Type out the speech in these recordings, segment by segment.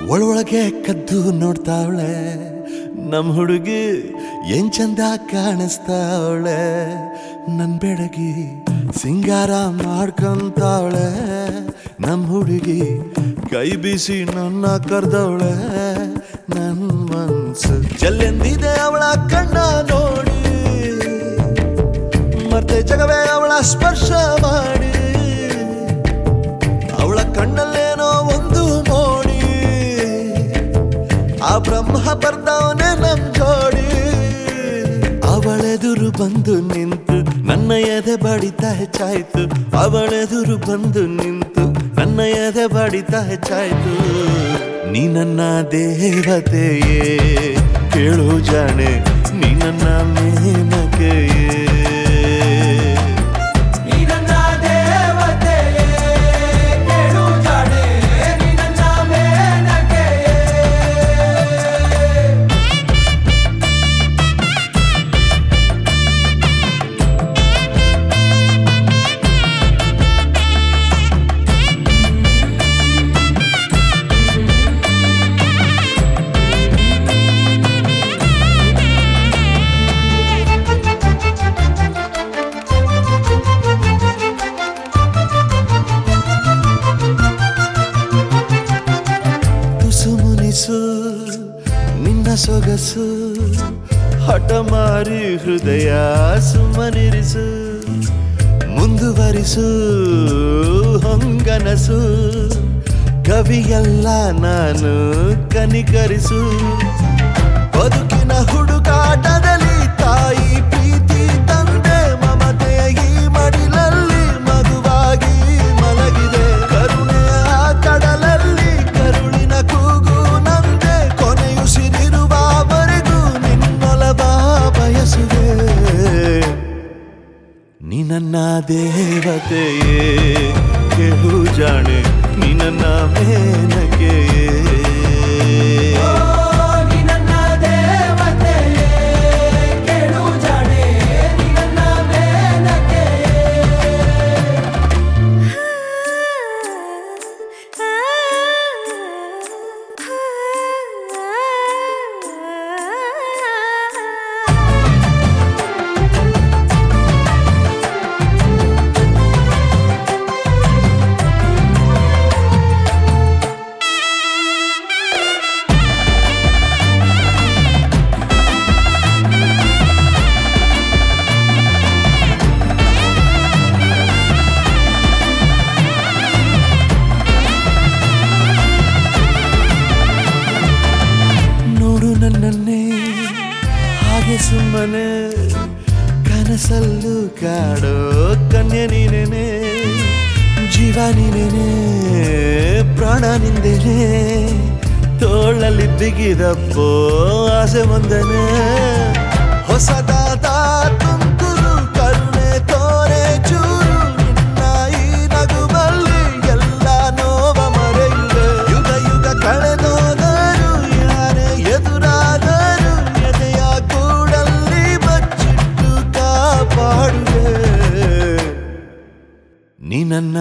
ಒಳೊಳಗೆ ಕದ್ದು ನೋಡ್ತಾವಳೆ ನಮ್ ಹುಡುಗಿ ಏನ್ ಚಂದ ಕಾಣಿಸ್ತಾವಳೆ ನನ್ ಬೆಡಗಿ ಸಿಂಗಾರ ಮಾಡ್ಕೊಂತಾವಳೆ ನಮ್ ಹುಡುಗಿ ಕೈ ಬೀಸಿ ನನ್ನ ಕರ್ದವಳೆ ನನ್ ಮನ್ಸು ಜಲ್ಲೆಂದಿದೆ ಅವಳ ಕಣ್ಣ ನೋಡಿ ಮತ್ತೆ ಜಗವೇ ಅವಳ ಸ್ಪರ್ಶ ಮಾಡಿ ಅವಳ ಕಣ್ಣಲ್ಲೇನೋ ಒಂದು ಮೋಡಿ ಆ ಬ್ರಹ್ಮ ಬರ್ದವನೇ ನಮ್ ಜೋಡಿ ಅವಳೆದುರು ಬಂದು ನಿಂತು ನನ್ನ ಎದೆ ಬಡಿತ ಹೆಚ್ಚಾಯ್ತು ಅವಳೆದುರು ಬಂದು ನಿಂತು ನನ್ನ ಎದೆ ಬಡಿತ ಹೆಚ್ಚಾಯ್ತು ನೀ ನನ್ನ ದೇವತೆಯೇ ಕೇಳು ಜಾಣೆ ನೀ ನನ್ನ ಮೇನಕೆಯೇ ನೀ ನನ್ನ ದೇವತೆಯೇ ಕೇಳು ಜಾಣೆ ನೀ ನನ್ನ ಮೇನಕೆಯೇ ತುಸು ಮುನಿಸು ನಿನ್ನ ಸೊಗಸು ಹಠಮಾರಿ ಹೃದಯ ಸುಮ್ಮನಿರಿಸು ಮುಂದುವರಿಸು ಹೊಂಗನಸು ಕವಿಯಲ್ಲ ನಾನು ಕನಿಕರಿಸು ಬದುಕಿನ ಹುಡುಕಾಟದಲ್ಲಿ ತಾಯಿ ಪ್ರೀತಿ ತಂದೆ ಮಮತೆಯ ಈ ಮಡಿಲಲ್ಲಿ ಮಗುವಾಗಿ ಮಲಗಿದೆ ಕರುಣೆಯ ಕಡಲಲ್ಲಿ ಕರುಳಿನ ಕೂಗು ನಂದೆ ಕೊನೆಯುಸಿರಿರುವವರೆಗೂ ನಿನ್ನೊಲವ ಬಯಸುವೆ ನೀ ನನ್ನ ದೇವತೆಯೇ ಕೇಳು ಜಾಣೆ ನೀ ನನ್ನ ಮೇನಕೆಯೇ ಓ ನೀ ನನ್ನ ದೇವತೆಯೇ ಕೇಳು ಜಾಣೆ ನೀ ನನ್ನ ಮೇನಕೆಯೇ ನೋಡು ನನ್ನನ್ನೇ ಹಾಗೆ ಸುಮ್ಮನೆ ಕನಸಲ್ಲೂ ಕಾಡೋ ಕನ್ಯೆ ನೀನೇನೆ ಜೀವ ನೀನೇನೆ ಪ್ರಾಣ ನಿಂದೇನೆ ತೋಳಲ್ಲಿ ಬಿಗಿದಪ್ಪೋ ಆಸೆ ಮುಂದನೆ ಹೊಸದಾದ ತುಂತುರು ಕರುಣೆ ತೋರೆ ಚೂರು ನಿನ್ನ ಈ ನಗುವಲ್ಲಿ ಎಲ್ಲ ನೋವ ಮರೆಯುವೆ ಯುಗ ಯುಗ ಕಳೆದೋದರು ಯಾರೇ ಎದುರಾದರು ಎದೆಯ ಕೂಡಲ್ಲಿ ಬಚ್ಚಿಟ್ಟು ಕಾಪಾಡುವೆ ನೀ ನನ್ನ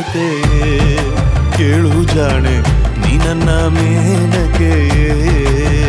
ದೇವತೆಯೇ ಕೇಳು ಜಾಣೆ ನೀ ನನ್ನ ಮೇನಕೆಯೇ